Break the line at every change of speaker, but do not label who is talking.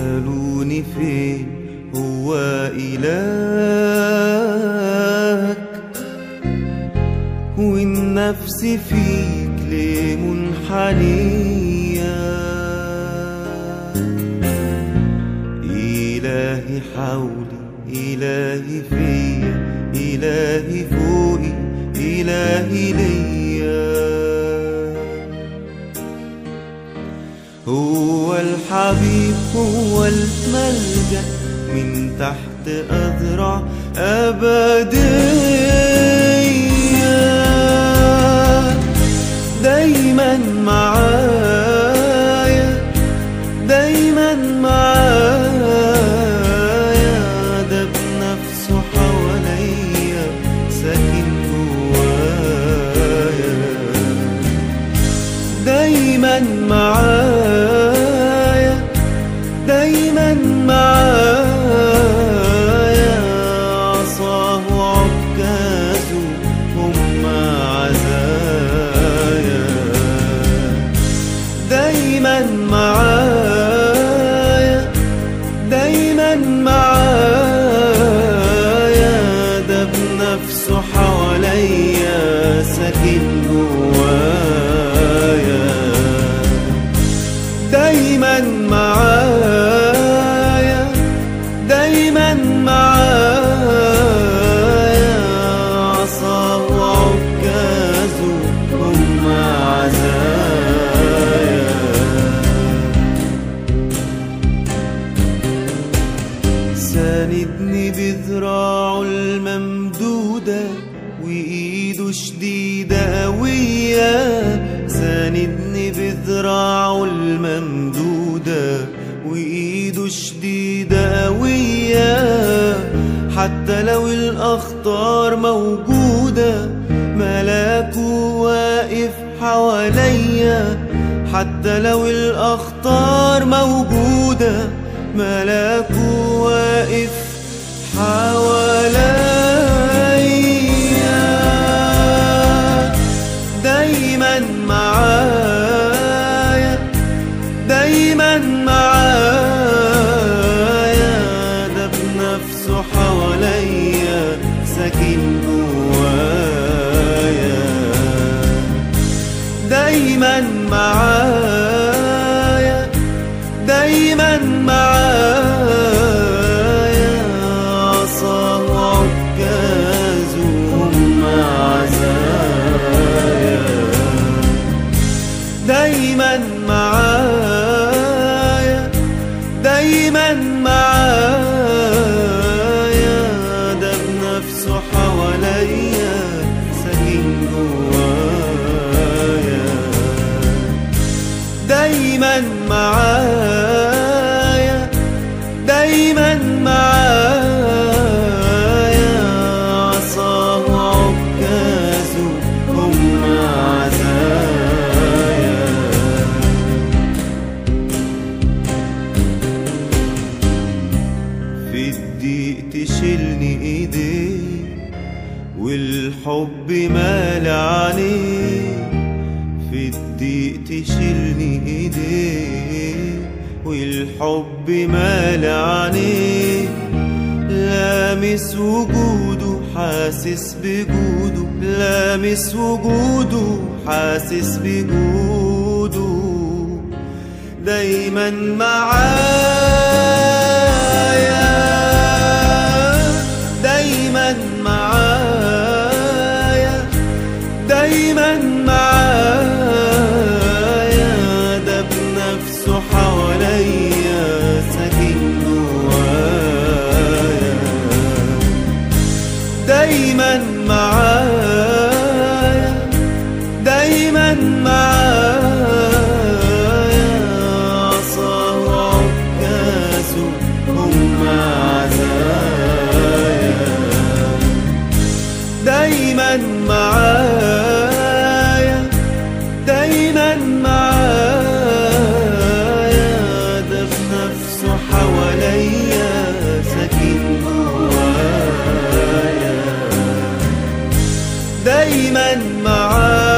سألوني فين هو إلهك والنفس فيك ليه منحنية إلهي حولي إلهي فيا إلهي فوقي إلهي ليا هو الحبيب هو الملجأ من تحت أذرع أبدية دايما معايا دايما معايا ده بنفسه حواليا ساكن جوايا دايما معايا دايما معايا عصاه وعكازه هم عزايا دايما معايا دايما معايا ده بنفسه حواليا ساكن جوايا دايما معايا دايما معايا عصاه وعكازه هم عزايا ساندني بذراعه الممدودة وإيده شديدة قوية ساندني بذراعه الممدودة وإيده شديدة قوية حتى لو الأخطار موجودة ملاكه واقف حواليا حتى لو الأخطار موجودة ملاكه واقف حواليا دايما معايا دايما معايا ده بنفسه حواليا ساكن جوايا دايما معايا دايما معايا عصاه وعكازه هم عزايا دايما معايا دايما معايا ده بنفسه حواليا ساكن جوايا دايما معايا دايما معايا عصاه وعكازه هم عزايا في الضيق تشيلني ايديه والحب مال عليه في الضيق تشيلني ايديه والحب مال عليه لامس وجوده حاسس بجوده لامس وجوده حاسس بجوده دايما معايا دايما معايا دايما معايا ده بنفسه حواليا ساكن جوايا دايما معايا دايما معايا عصاه وعكازه هم عزايا دايما معايا دايما معايا ده بنفسه حواليا ساكن جوايا دايما معايا